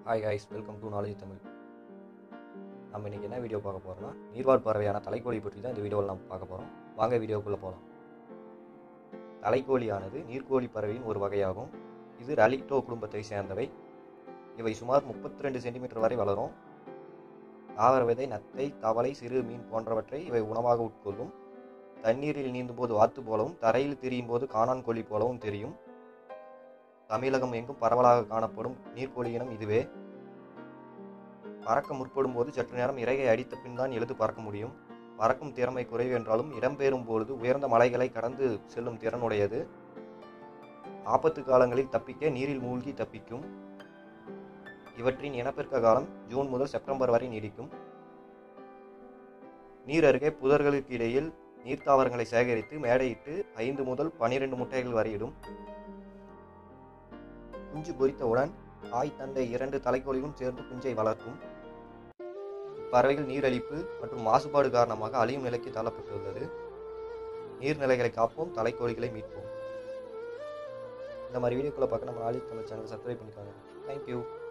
hi guys welcome to knowledge Tamil நம்ம இன்றைக்கி என்ன வீடியோ பார்க்க போகிறோம்னா நீர்வாழ் பறவையான தலைக்கோழி பற்றி தான் இந்த வீடியோவில் நம்ம பார்க்க போகிறோம் வாங்க வீடியோக்குள்ளே போகலாம் தலைக்கோழியானது நீர்க்கோழி பறவையின் ஒரு வகையாகும் இது ரலிட்டோ குடும்பத்தை சேர்ந்தவை இவை சுமார் 32 ரெண்டு சென்டிமீட்டர் வரை வளரும் தாவர விதை நத்தை தவளை சிறு மீன் போன்றவற்றை இவை உணவாக உட்கொள்ளும் தண்ணீரில் நீந்தும் போது வாத்து போலவும் தரையில் திரியும் போது காணான் கோழி போலவும் தெரியும் தமிழகம் எங்கும் பரவலாக காணப்படும் நீர்க்கோழி இனம் இதுவே பறக்க முற்படும் போது சற்று நேரம் இறகை அடித்த பின் தான் எழுது பறக்க முடியும் பறக்கும் திறமை குறைவு என்றாலும் இடம்பெறும் பொழுது உயர்ந்த மலைகளை கடந்து செல்லும் திறனுடையது ஆபத்து காலங்களில் தப்பிக்க நீரில் மூழ்கி தப்பிக்கும் இவற்றின் இனப்பெருக்க காலம் ஜூன் முதல் செப்டம்பர் வரை நீடிக்கும் நீர் அருகே புதர்களுக்கு இடையில் நீர்த்தாவரங்களை சேகரித்து மேடையிட்டு ஐந்து முதல் பனிரெண்டு முட்டைகள் வரை இடும் குஞ்சு பொரித்தவுடன் தாய் தந்தை இரண்டு தலைக்கோழிகளும் சேர்ந்து குஞ்சை வளர்க்கும் இப்பறவைகள் நீரழிப்பு மற்றும் மாசுபாடு காரணமாக அழியும் நிலைக்கு தள்ளப்பட்டுள்ளது நீர்நிலைகளை காப்போம் தலைக்கோழிகளை மீட்போம் இந்த மாதிரி வீடியோக்களை பார்க்க நம்ம நாளைக்கு தமிழ் சேனல் சப்ஸ்கிரைப் பண்ணிக்காங்க தேங்க்யூ